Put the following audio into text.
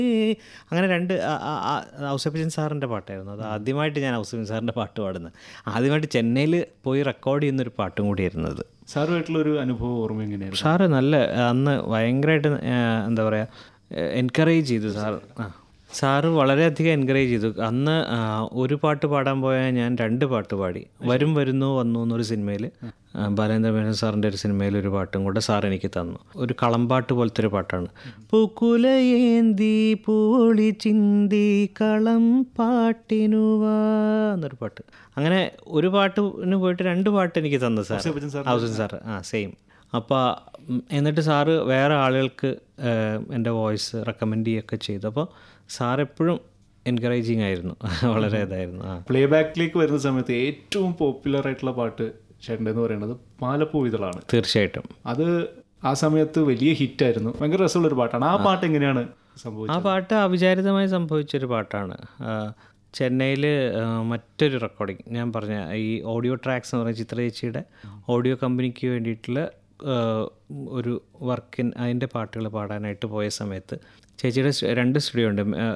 അങ്ങനെ രണ്ട് ഔസഫിജൻ സാറിൻ്റെ പാട്ടായിരുന്നു അത് ആദ്യമായിട്ട് ഞാൻ ഔസഫിൻ സാറിൻ്റെ പാട്ട് പാടുന്നത് ആദ്യമായിട്ട് ചെന്നൈയിൽ പോയി റെക്കോർഡ് ചെയ്യുന്നൊരു പാട്ടും കൂടിയായിരുന്നു അത് സാറുമായിട്ടുള്ള ഒരു അനുഭവം ഓർമ്മ എങ്ങനെയായിരുന്നു സാറ് നല്ല അന്ന് ഭയങ്കരമായിട്ട് എന്താ പറയുക എൻകറേജ് ചെയ്തു സാർ ആ സാറ് വളരെയധികം എൻകറേജ് ചെയ്തു അന്ന് ആ, ഒരു പാട്ട് പാടാൻ പോയാൽ ഞാൻ രണ്ട് പാട്ട് പാടി വരും വരുന്നു വന്നു എന്നൊരു സിനിമയിൽ ബാലേന്ദ്ര മേനോൻ സാറിൻ്റെ ഒരു സിനിമയിൽ ഒരു പാട്ടും കൂടെ സാർ എനിക്ക് തന്നു ഒരു കളമ്പാട്ട് പോലത്തെ ഒരു പാട്ടാണ് പൂക്കുലയേന്തി പൂളി ചിന്തി കളം പാട്ടിനുവാ എന്നൊരു പാട്ട് അങ്ങനെ ഒരു പാട്ടിന് പോയിട്ട് രണ്ട് പാട്ട് എനിക്ക് തന്നു സാർ ഔസേപ്പച്ചൻ സാർ ഹൗസൻ സാർ ആ സെയിം അപ്പോൾ എന്നിട്ട് സാറ് വേറെ ആളുകൾക്ക് ഏഹ്, എൻ്റെ വോയിസ് റെക്കമെൻഡ് ചെയ്യുകയൊക്കെ ചെയ്തു അപ്പോൾ സാർ എപ്പോഴും എൻകറേജിങ് ആയിരുന്നു വളരെ ഇതായിരുന്നു ആ പ്ലേ ബാക്കിലേക്ക് വരുന്ന സമയത്ത് ഏറ്റവും പോപ്പുലർ ആയിട്ടുള്ള പാട്ട് ചേട്ടൻ്റെ എന്ന് പറയുന്നത് മാലപ്പൂ ഇതളാണ് തീർച്ചയായിട്ടും അത് ആ സമയത്ത് വലിയ ഹിറ്റായിരുന്നു ഭയങ്കര രസമുള്ളൊരു പാട്ടാണ് ആ പാട്ട് എങ്ങനെയാണ് സംഭവിച്ചത് ആ പാട്ട് അവിചാരിതമായി സംഭവിച്ചൊരു പാട്ടാണ് ചെന്നൈയിൽ മറ്റൊരു റെക്കോർഡിങ് ഞാൻ പറഞ്ഞ ഈ ഓഡിയോ ട്രാക്സ് എന്ന് പറഞ്ഞ ചിത്ര ചേച്ചിയുടെ ഓഡിയോ കമ്പനിക്ക് വേണ്ടിയിട്ടുള്ള ആ, ഒരു വർക്കിൻ അതിൻ്റെ പാട്ടുകൾ പാടാനായിട്ട് പോയ സമയത്ത് ചേച്ചിയുടെ സ് രണ്ട് സ്റ്റുഡിയോ ഉണ്ട്